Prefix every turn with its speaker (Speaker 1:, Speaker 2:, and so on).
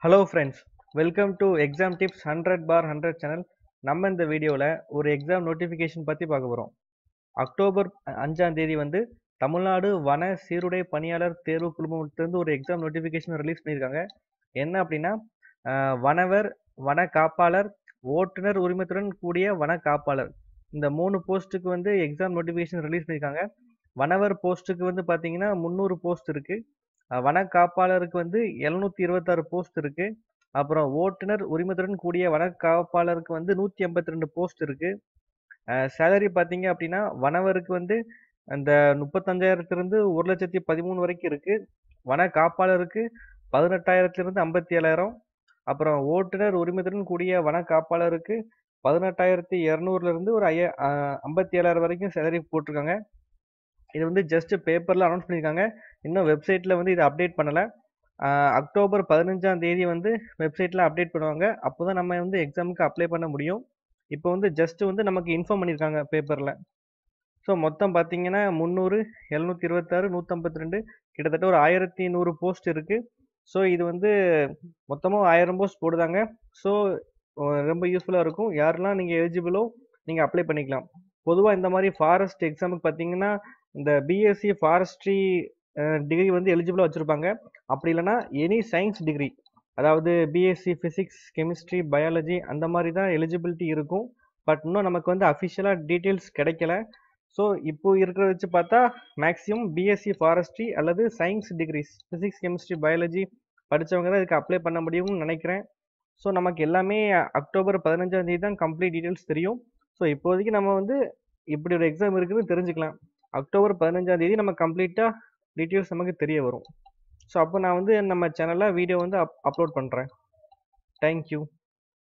Speaker 1: hello friends welcome to exam tips hundred for hundred channel நம்ம இந்த வீடியோவில் ஒரு எக்ஸாம் நோட்டிஃபிகேஷன் பற்றி பார்க்க போகிறோம் அக்டோபர் அஞ்சாம் தேதி வந்து தமிழ்நாடு வன சீருடை பணியாளர் தேர்வு குழுமத்திலிருந்து ஒரு எக்ஸாம் நோட்டிஃபிகேஷன் ரிலீஸ் பண்ணியிருக்காங்க என்ன அப்படின்னா ஆஹ், வனவர் வன காப்பாளர் ஓட்டுநர் உரிமத்துடன் கூடிய வன காப்பாளர் இந்த மூணு போஸ்ட்டுக்கு வந்து எக்ஸாம் நோட்டிஃபிகேஷன் ரிலீஸ் பண்ணியிருக்காங்க வனவர் போஸ்ட்டுக்கு வந்து பார்த்தீங்கன்னா முந்நூறு போஸ்ட் இருக்குது அஹ் வன காப்பாளருக்கு வந்து எழுநூத்தி இருபத்தாறு போஸ்ட் இருக்கு அப்புறம் ஓட்டுநர் உரிமத்துடன் கூடிய வன காப்பாளருக்கு வந்து நூத்தி எண்பத்தி ரெண்டு போஸ்ட் இருக்கு சேலரி பார்த்தீங்க அப்படின்னா வனவருக்கு வந்து அந்த முப்பத்தஞ்சாயிரத்திலிருந்து ஒரு லட்சத்தி பதிமூணு வரைக்கும் இருக்கு வன காப்பாளருக்கு பதினெட்டாயிரத்திலிருந்து ஐம்பத்தி ஏழாயிரம் அப்புறம் ஓட்டுநர் உரிமத்துடன் கூடிய வன காப்பாளருக்கு பதினெட்டாயிரத்தி இரநூறுல இருந்து ஒரு ஐய ஐம்பத்தி ஏழாயிரம் வரைக்கும் சேலரி போட்டிருக்காங்க இது வந்து ஜஸ்ட் பேப்பர்ல அனௌன்ஸ் பண்ணியிருக்காங்க இன்னும் வெப்சைட்ல வந்து இதை அப்டேட் பண்ணல ஆஹ் அக்டோபர் பதினஞ்சாம் தேதி வந்து வெப்சைட்ல அப்டேட் பண்ணுவாங்க அப்போதான் நம்ம வந்து எக்ஸாமுக்கு அப்ளை பண்ண முடியும் இப்போ வந்து ஜஸ்ட் வந்து நமக்கு இன்ஃபார்ம் பண்ணியிருக்காங்க பேப்பர்ல ஸோ மொத்தம் பார்த்தீங்கன்னா முந்நூறு எழுநூத்தி இருபத்தாறு நூற்றம்பத்தி ரெண்டு கிட்டத்தட்ட ஒரு ஆயிரத்தி நூறு போஸ்ட் இருக்கு ஸோ இது வந்து மொத்தமாக ஆயிரம் போஸ்ட் போடுதாங்க ஸோ ரொம்ப யூஸ்ஃபுல்லாக இருக்கும் யாரெல்லாம் நீங்கள் எலிஜிபிளோ நீங்கள் அப்ளை பண்ணிக்கலாம் பொதுவாக இந்த மாதிரி ஃபாரஸ்ட் எக்ஸாமுக்கு பார்த்தீங்கன்னா இந்த பிஎஸ்சி ஃபாரஸ்ட்ரி டிகிரி வந்து எலிஜிபிளாக வச்சுருப்பாங்க அப்படி இல்லைன்னா எனி சயின்ஸ் டிகிரி அதாவது பிஎஸ்சி ஃபிசிக்ஸ் கெமிஸ்ட்ரி பயாலஜி அந்த மாதிரி தான் எலிஜிபிலிட்டி இருக்கும் பட் இன்னும் நமக்கு வந்து அஃபிஷியலாக டீட்டெயில்ஸ் கிடைக்கல ஸோ இப்போ இருக்கிறத வச்சு பார்த்தா மேக்ஸிமம் பிஎஸ்சி ஃபாரஸ்ட்ரி அல்லது science degrees physics chemistry biology படித்தவங்க தான் இதுக்கு அப்ளை பண்ண முடியும்னு நினைக்கிறேன் ஸோ நமக்கு எல்லாமே அக்டோபர் பதினஞ்சாம் தேதி தான் கம்ப்ளீட் டீட்டெயில்ஸ் தெரியும் ஸோ இப்போதைக்கு நம்ம வந்து இப்படி ஒரு எக்ஸாம் இருக்குன்னு தெரிஞ்சுக்கலாம் அக்டோபர் பதினஞ்சாம் தேதி நம்ம கம்ப்ளீட்டாக டீட்டெயில்ஸ் நமக்கு தெரிய வரும் ஸோ அப்போ நான் வந்து நம்ம சேனலில் வீடியோ வந்து அப் அப்லோட் பண்ணுறேன் தேங்க்யூ